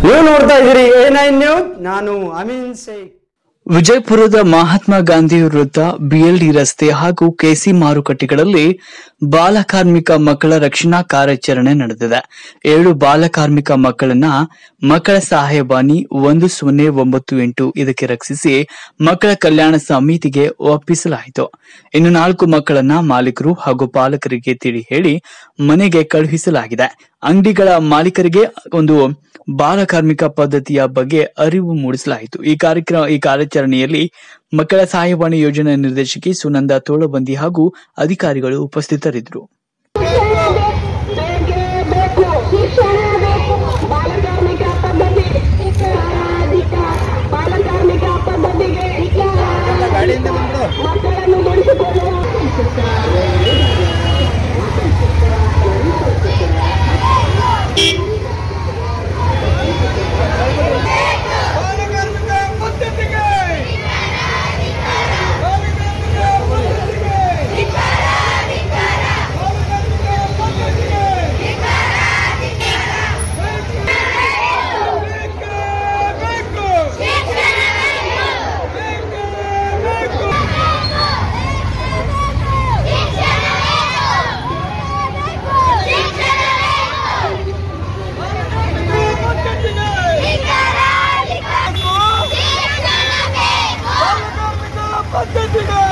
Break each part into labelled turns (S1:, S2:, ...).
S1: ನೀವು ನೋಡ್ತಾ ಇದ್ದೀರಿ ಎ ನೈನ್ ನ್ಯೂಸ್ ನಾನು ಅಮೀನ್ ಶೇಖ್
S2: ವಿಜಯಪುರದ ಮಹಾತ್ಮ ಗಾಂಧಿ ವೃತ್ತ ಬಿಎಲ್ಡಿ ರಸ್ತೆ ಹಾಗೂ ಕೆಸಿ ಮಾರುಕಟ್ಟೆಗಳಲ್ಲಿ ಬಾಲಕಾರ್ಮಿಕ ಮಕ್ಕಳ ರಕ್ಷಣಾ ಕಾರ್ಯಾಚರಣೆ ನಡೆದಿದೆ ಏಳು ಬಾಲಕಾರ್ಮಿಕ ಮಕ್ಕಳನ್ನ ಮಕ್ಕಳ ಸಹಾಯವಾಣಿ ಒಂದು ಸೊನ್ನೆ ಒಂಬತ್ತು ಎಂಟು ಇದಕ್ಕೆ ರಕ್ಷಿಸಿ ಮಕ್ಕಳ ಕಲ್ಯಾಣ ಸಮಿತಿಗೆ ಒಪ್ಪಿಸಲಾಯಿತು ಇನ್ನು ನಾಲ್ಕು ಮಕ್ಕಳನ್ನ ಮಾಲೀಕರು ಹಾಗೂ ಪಾಲಕರಿಗೆ ತಿಳಿ ಹೇಳಿ ಮನೆಗೆ ಕಳುಹಿಸಲಾಗಿದೆ ಅಂಗಡಿಗಳ ಮಾಲೀಕರಿಗೆ ಒಂದು ಬಾಲಕಾರ್ಮಿಕ ಪದ್ಧತಿಯ ಬಗ್ಗೆ ಅರಿವು ಮೂಡಿಸಲಾಯಿತು ಈ ಕಾರ್ಯಕ್ರಮ ಈ ಕಾರ್ಯಾಚರಣೆಯಲ್ಲಿ ಮಕ್ಕಳ ಸಹಾಯವಾಣಿ ಯೋಜನಾ ನಿರ್ದೇಶಕಿ ಸುನಂದ ತೋಳಬಂದಿ ಹಾಗೂ ಅಧಿಕಾರಿಗಳು ಉಪಸ್ಥಿತರಿದ್ದರು
S3: ಬೇಕೇ ಬೇಕು ಶಿಕ್ಷಣ ಬೇಕು ಬಾಲಕಾರ್ಮಿಕ ಪದ್ಧತಿ ಅಧಿಕ ಬಾಲಕಾರ್ಮಿಕ ಪದ್ಧತಿಗೆ ಮಕ್ಕಳನ್ನು ದುಡಿಸಿಕೊಳ್ಳುವ
S4: ಬಾಲಕಾರ್ಮಿಕ ಪದ್ಧತಿಗೆ ಬಾಲಕಾರ್ಮಿಕ ಪದ್ಧತಿಗೆ ಬಾಲಕಾರ್ಮಿಕ ಪದ್ಧತಿಗೆ ಬೇಕೇ ಬೇಕು ಬೇಕೇ ಬೇಕು ಪದ್ಧತಿಗೆ ಬಾಲಕಾರ್ಮಿಕ ಪದ್ಧತಿಗೆ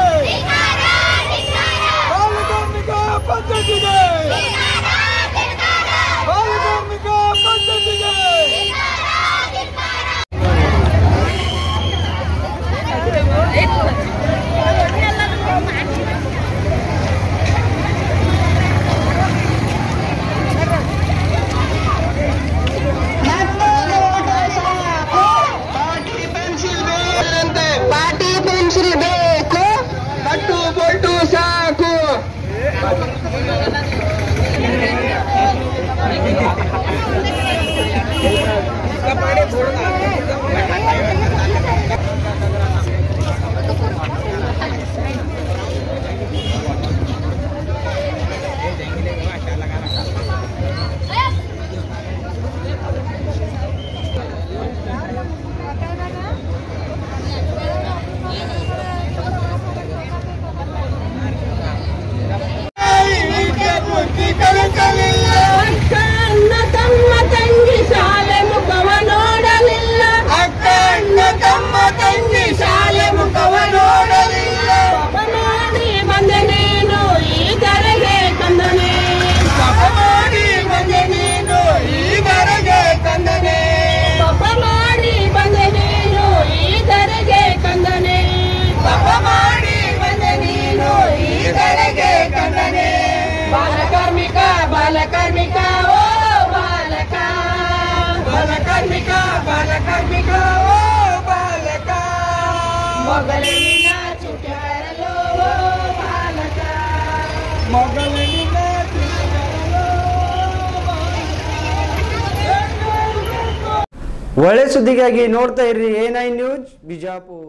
S4: ಬಾಲಕಾರ್ಮಿಕ ಪದ್ಧತಿಗೆ ಬಾಲಕಾರ್ಮಿಕ ಪದ್ಧತಿಗೆ
S3: ಪಾಟಿ ಪೆನ್ಸಿಲ್ ಬೇಕು
S4: ಕಟ್ಟು ಬೋಲ್ಟು ಸಾಕು ಬುದ್ಧಿ ಕಲಿಸಲಿಲ್ಲ
S3: ಅಕ್ಕ ಅಣ್ಣ ತಮ್ಮ ತಂಗಿ ಶಾಲೆ ಮುಖವ ನೋಡಲಿಲ್ಲ
S4: ಅಕ್ಕ ಅಣ್ಣ ತಮ್ಮ ತಂಗಿ ಶಾಲೆ ಮುಖವ ನೋಡಲಿಲ್ಲ
S3: ಪಾಪ ಮಾಡಿ ಬಂದೆ ನೀನು ಈ ಧರೆಗೆ ತಂದನೆ
S4: ಪಾಪ ಮಾಡಿ ಬಂದೆ ನೀನು ಈವರೆಗೆ ತಂದನೆ
S3: ಪಾಪ ಮಾಡಿ ಬಂದೆ ನೀನು ಈ ಧರೆಗೆ ತಂದನೆ
S4: ಪಾಪ ಮಾಡಿ ಬಂದೆ ನೀನು ಈವರೆಗೆ ತಂದನೆ
S3: ಬಾಲಕಾರ್ಮಿಕ ಬಾಲಕಾರ್ಮಿಕ ಓ ಬಾಲಕ
S4: ಬಾಲಕಾರ್ಮಿಕ ಬಾಲಕಾರ್ಮಿಕ ಓ ಬಾಲಕ
S3: ಮೊಗಲಿನ ಚುಟ್ಟಾರಲು ಓ ಬಾಲಕ
S4: ಮೊಗಲಿನ
S1: ಒಳ್ಳೆ ಸುದ್ದಿಗಾಗಿ ನೋಡ್ತಾ ಇರ್ರಿ ಎ ನೈನ್ ನ್ಯೂಸ್ ಬಿಜಾಪುರ್